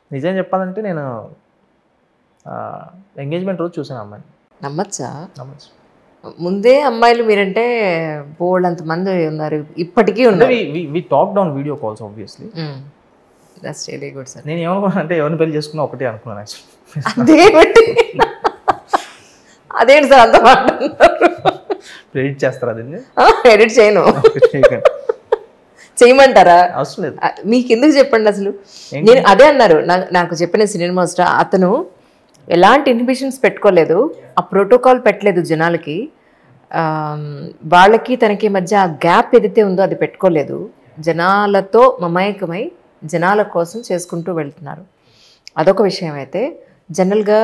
నిజం చెప్పాలంటే నేను ఎంగేజ్మెంట్ రోజు చూసాను అమ్మాయిని నమ్మచ్చా నమ్మచ్చు ముందే అమ్మాయిలు మీరంటే బోల్డ్ అంత మంది ఉన్నారు ఇప్పటికీ అంటే ఉన్నారు we talk down video calls obviously that's really good sir నేను ఏమనుకున్నాను అంటే ఎవరిని పెళ్లి చేసుకున్నా ఒకటే అనుకున్నాను యాక్చువల్లీ అదేమిటి అదేంటి సార్ అంత మాట ప్రెడిట్ చేస్తారు అది ఎడిట్ చేయను చేయమంటారా అవసరం లేదు ఆ, మీకు ఎందుకు చెప్పండి అసలు నేను అదే అన్నారు నా- నాకు చెప్పిన సినిమా మాస్టర్ అతను ఎలాంటి ఇన్హిబిషన్స్ పెట్టుకోలేదు ఆ ప్రోటోకాల్ పెట్టలేదు జనాలకి ఆమ్, వాళ్ళకి తనకి మధ్య ఆ గ్యాప్ ఏదైతే ఉందో అది పెట్టుకోలేదు జనాలతో మమేకమై జనాల కోసం చేసుకుంటూ వెళ్తున్నారు అదొక విషయం అయితే జనరల్గా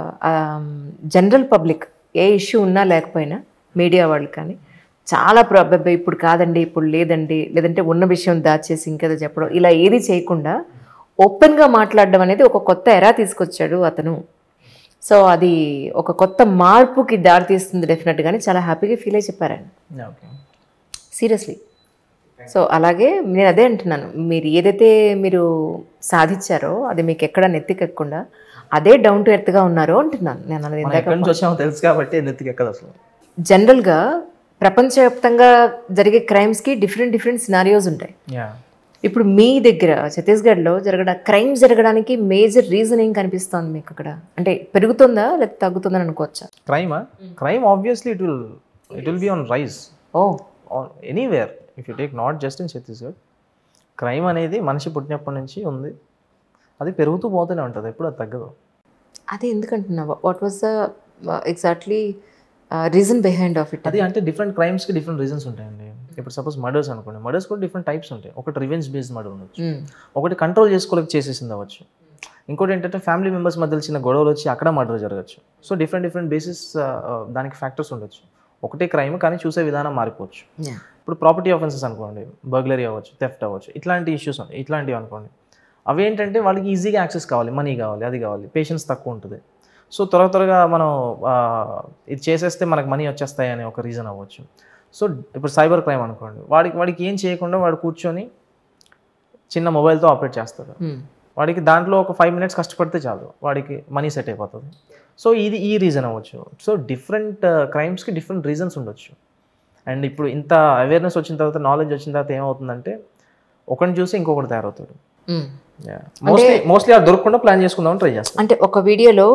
జనరల్ పబ్లిక్ ఏ ఇష్యూ ఉన్నా లేకపోయినా మీడియా వాళ్ళు కానీ చాలా ప్రాబ్లం ఇప్పుడు కాదండి ఇప్పుడు లేదండి లేదంటే ఉన్న విషయం దాచేసి ఇంకేదో చెప్పడం ఇలా ఏది చేయకుండా ఓపెన్గా మాట్లాడడం అనేది ఒక కొత్త ఎరా తీసుకొచ్చాడు అతను సో అది ఒక కొత్త మార్పుకి దారి తీస్తుంది డెఫినెట్గానే చాలా హ్యాపీగా ఫీల్ అయి చెప్పారండి ఓకే సీరియస్లీ సో అలాగే నేను అదే అంటున్నాను మీరు ఏదైతే మీరు సాధించారో అది మీకు ఎక్కడ నెత్తికెక్కకుండా అదే డౌన్ టు ఎర్త్గా ఉన్నారో అంటున్నాను నేను అన్నది మనం ఇందాక ఎక్కడి నుంచి వచ్చామో తెలుసు కాబట్టి నెత్తికి ఎక్కదు అసలు జనరల్గా ప్రపంచవ్యాప్తంగా జరిగే క్రైమ్స్కి డిఫరెంట్ డిఫరెంట్ సినారియోస్ ఉంటాయి యా ఇప్పుడు మీ దగ్గర ఛత్తీస్గఢ్లో జరగడం క్రైమ్ జరగడానికి మేజర్ రీజన్ ఏం కనిపిస్తోంది మీకు అక్కడ అంటే పెరుగుతుందా లేకపోతే తగ్గుతుందని అనుకోవచ్చా క్రైమా crime obviously it will it will be on rise oh anywhere if you take not just in Chhattisgarh crime అనేది మనిషి పుట్టినప్పటి నుంచి ఉంది అది పెరుగుతూ పోతూనే ఉంటుంది ఎప్పుడు అది తగ్గదు అదే ఎందుకంటున్నా what was the exactly reason behind of it అది అంటే డిఫరెంట్ క్రైమ్స్కి డిఫరెంట్ రీజన్స్ ఉంటాయండి ఇప్పుడు సపోజ్ మర్డర్స్ అనుకోండి మర్డర్స్ కూడా డిఫరెంట్ టైప్స్ ఉంటాయి ఒకటి రివెంజ్ బేస్డ్ మర్డర్ ఉండొచ్చు ఒకటి కంట్రోల్ చేసుకోలేక చేసేసింది అవ్వచ్చు ఇంకోటి ఏంటంటే ఫ్యామిలీ మెంబర్స్ మధ్యలో చిన్న గొడవలు వచ్చి అక్కడ మర్డర్ జరగచ్చు సో డిఫరెంట్ డిఫరెంట్ బేసిస్ దానికి ఫ్యాక్టర్స్ ఉండొచ్చు ఒకటే క్రైమ్ కానీ చూసే విధానం మారిపోవచ్చు ఇప్పుడు ప్రాపర్టీ ఆఫెన్సెస్ అనుకోండి బర్గ్లరీ అవ్వచ్చు థెఫ్ట్ అవ్వచ్చు ఇట్లాంటి ఇష్యూస్ ఉన్నాయి ఇట్లాంటివి అనుకోండి అవి ఏంటంటే వాళ్ళకి ఈజీగా యాక్సెస్ కావాలి మనీ కావాలి అది కావాలి పేషెన్స్ తక్కువ ఉంటుంది సో త్వర త్వరగా మనం ఆ, ఇది చేసేస్తే మనకు మనీ వచ్చేస్తాయి అనే ఒక రీజన్ అవ్వచ్చు సో ఇప్పుడు సైబర్ క్రైమ్ అనుకోండి వాడికి వాడికి ఏం చేయకుండా వాడు కూర్చొని చిన్న మొబైల్తో ఆపరేట్ చేస్తాడు వాడికి దాంట్లో ఒక ఫైవ్ మినిట్స్ కష్టపడితే చాలు వాడికి మనీ సెట్ అయిపోతుంది సో ఇది ఈ రీజన్ అవ్వచ్చు సో డిఫరెంట్ క్రైమ్స్కి డిఫరెంట్ రీజన్స్ ఉండొచ్చు అండ్ ఇప్పుడు ఇంత అవేర్నెస్ వచ్చిన తర్వాత నాలెడ్జ్ వచ్చిన తర్వాత ఏమవుతుందంటే ఒకరిని చూసి ఇంకొకటి తయారవుతాడు మోస్ట్లీ మోస్ట్లీ అది దొరకకుండా ప్లాన్ చేసుకుందామని ట్రై చేస్తాం అంటే ఒక వీడియోలో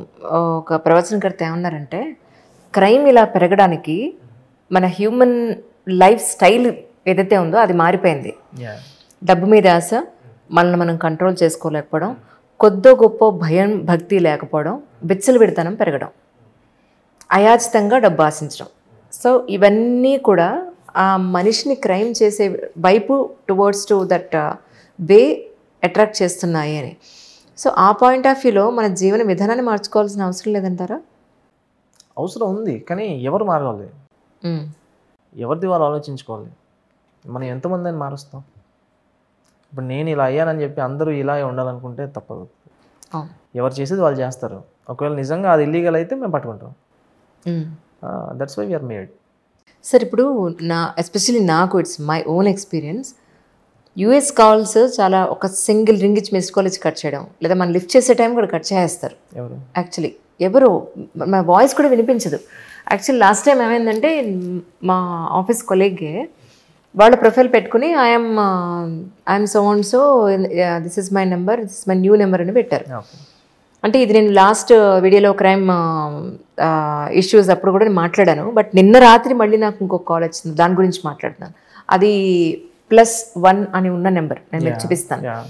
ఒక ప్రవచనకర్త ఏమన్నారంటే క్రైమ్ ఇలా పెరగడానికి మన హ్యూమన్ లైఫ్ స్టైల్ ఏదైతే ఉందో అది మారిపోయింది డబ్బు మీద ఆశ మనల్ని మనం కంట్రోల్ చేసుకోలేకపోవడం కొద్దో గొప్ప భయం భక్తి లేకపోవడం బిచ్చలు విడతనం పెరగడం అయాచితంగా డబ్బు ఆశించడం సో ఇవన్నీ కూడా ఆ మనిషిని క్రైమ్ చేసే వైపు towards to that way attract చేస్తున్నాయి అని సో ఆ పాయింట్ ఆఫ్ వ్యూలో మన జీవన విధానాన్ని మార్చుకోవాల్సిన అవసరం లేదంటారా అవసరం ఉంది కానీ ఎవరు మారాలి ఉమ్, ఎవరిది వాళ్ళు ఆలోచించుకోవాలి మనం ఎంతమంది అని మారుస్తాం ఇప్పుడు నేను ఇలా అయ్యానని చెప్పి అందరూ ఇలాగే ఉండాలనుకుంటే తప్పదు అవును ఎవరు చేసేది వాళ్ళు చేస్తారు ఒకవేళ నిజంగా అది ఇల్లీగల్ అయితే మేము పట్టుకుంటాం um. That's why we are made sir ఇప్పుడు నా ఎస్పెషల్లీ నాకు it's my own experience US calls చాలా ఒక సింగిల్ రింగ్ ఇచ్చి మిస్ కాల్ ఇచ్చి కట్ చేయడం లేదా మనం లిఫ్ట్ చేసే టైం కూడా కట్ చేసేస్తారు ఎవరు యాక్చువల్లీ ఎవరు మా వాయిస్ కూడా వినిపించదు యాక్చువల్లీ లాస్ట్ టైం ఏమైందంటే మా ఆఫీస్ కొలీగే వాళ్ళ ప్రొఫైల్ పెట్టుకుని I'm I'm so and so this is my number this is my new number అని పెట్టారు ఓకే అంటే ఇది నేను లాస్ట్ వీడియోలో క్రైమ్ ఇష్యూస్ అప్పుడు కూడా నేను మాట్లాడాను బట్ నిన్న రాత్రి మళ్ళీ నాకు ఇంకొక కాల్ వచ్చింది దాని గురించి మాట్లాడుతున్నాను అది ప్లస్ వన్ అని ఉన్న నెంబర్ నేను మీకు చూపిస్తాను యా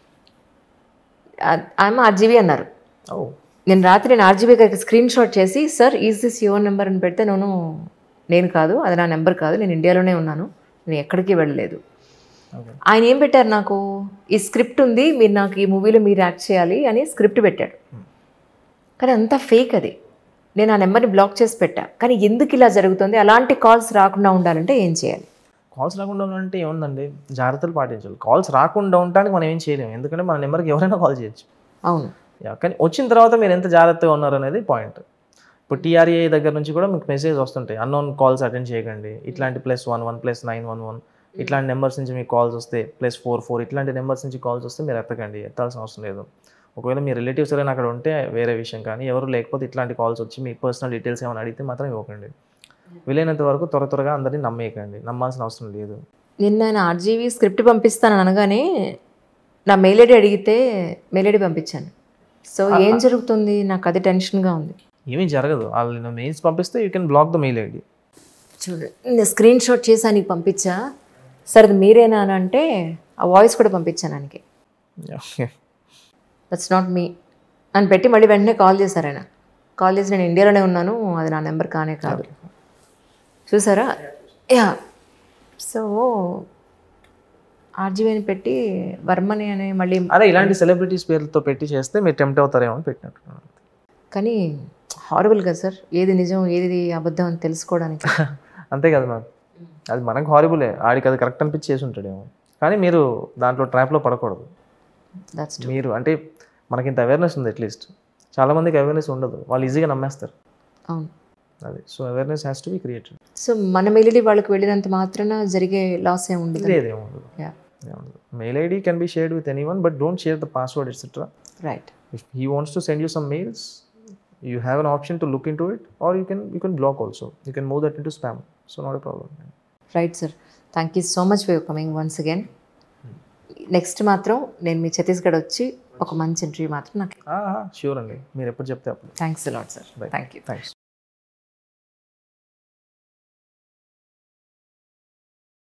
ఆమె ఆర్జీబీ అన్నారు ఓ నేను రాత్రి నేను ఆర్జీబీ గారికి స్క్రీన్ షాట్ చేసి sir is this your number అని పెడితే నేను నేను కాదు అది నా నెంబర్ కాదు నేను ఇండియాలోనే ఉన్నాను నేను ఎక్కడికి వెళ్ళలేదు ఓకే ఆయన ఏం పెట్టారు నాకు ఈ స్క్రిప్ట్ ఉంది మీరు నాకు ఈ మూవీలో మీరు యాక్ట్ చేయాలి అని స్క్రిప్ట్ పెట్టాడు కానీ అంతా ఫేక్ అది నేను ఆ నెంబర్ని బ్లాక్ చేసి పెట్టా కానీ ఎందుకు ఇలా జరుగుతుంది అలాంటి కాల్స్ రాకుండా ఉండాలంటే ఏం చేయాలి కాల్స్ రాకుండా ఉండాలంటే ఏముందండి జాగ్రత్తలు పాటించాలి కాల్స్ రాకుండా ఉండడానికి మనం ఏం చేయలేము ఎందుకంటే మన నెంబర్కి ఎవరైనా కాల్ చేయొచ్చు అవును యా కానీ వచ్చిన తర్వాత మీరు ఎంత జాగ్రత్తగా ఉన్నారు అనేది పాయింట్ ఇప్పుడు టీఆర్ఏ దగ్గర నుంచి కూడా మీకు మెసేజ్ వస్తుంటాయి అన్నోన్ కాల్స్ అటెండ్ చేయకండి ఇట్లాంటి plus one one plus nine one one ఇట్లాంటి నెంబర్స్ నుంచి మీకు కాల్స్ వస్తే ప్లస్ ఫోర్ ఫోర్ ఇట్లాంటి నెంబర్స్ నుంచి కాల్స్ వస్తే మీరు ఎత్తకండి ఎత్తాల్సిన అవసరం లేదు ఒకవేళ మీ రిలేటివ్స్ ఎవరైనా అక్కడ ఉంటే వేరే విషయం కానీ ఎవరు లేకపోతే ఇట్లాంటి కాల్స్ వచ్చి మీ పర్సనల్ డీటెయిల్స్ ఏమైనా అడిగితే మాత్రం ఇవ్వకండి వీలైనంత వరకు త్వర త్వరగా అందరినీ నమ్మేయకండి నమ్మాల్సిన అవసరం లేదు నిన్న ఆయన ఆర్జీవీ స్క్రిప్ట్ పంపిస్తాను అనగానే నా మెయిల్ ఐడి అడిగితే మెయిల్ ఐడి పంపించాను సో ఏం జరుగుతుంది నాకు అది టెన్షన్గా ఉంది ఏమీ జరగదు వాళ్ళు మెయిల్స్ పంపిస్తే you can block the mail ID చూడండి నేను స్క్రీన్ షాట్ చేసి ఆయనకి పంపించా సార్ అది మీరేనా అని అంటే ఆ వాయిస్ కూడా పంపించాను ఆయనకి దట్స్ నాట్ మీ అని పెట్టి మళ్ళీ వెంటనే కాల్ చేశారు ఆయన కాల్ చేసి నేను ఇండియాలోనే ఉన్నాను అది నా నెంబర్ కానే కాదు చూసారా యా సో ఆర్జీవీని పెట్టి వర్మని అని మళ్ళీ అదే ఇలాంటి సెలబ్రిటీస్ పేర్లతో పెట్టి చేస్తే మీరు టెంప్ట్ అవుతారేమో అని పెట్టినట్టు కానీ హారబుల్ కదా సార్ ఏది నిజం ఏది అబద్ధం అని తెలుసుకోవడానికి అంతే కదా మ్యామ్ అది మనకు హారిబులే ఆడికి అది కరెక్ట్ అనిపించి చేసి ఉంటాడేమో కానీ మీరు దాంట్లో ట్రాప్లో పడకూడదు దట్స్ మీరు అంటే మనకి ఇంత అవేర్నెస్ ఉంది అట్లీస్ట్ చాలామందికి అవేర్నెస్ ఉండదు వాళ్ళు ఈజీగా నమ్మేస్తారు అవును అది so awareness has to be created so మన మెయిల్ వాళ్ళకి వెళ్ళినంత మాత్రాన జరిగే లాస్ ఏమి ఉండదు లేదేమో yeah mail ID can be shared with anyone but don't share the password etcetera right if he wants to send you some mails you have an option to look into it or you can you can block also you can move that into spam so not a problem right sir thank you so much for coming once again next మాత్రం నేను మీ ఛత్తీస్గఢ్ వచ్చి ఒక మంచి interview మాత్రం నాకు sure అండి మీరు ఎప్పుడు చెప్తే అప్పుడు thanks lot sir thank you thanks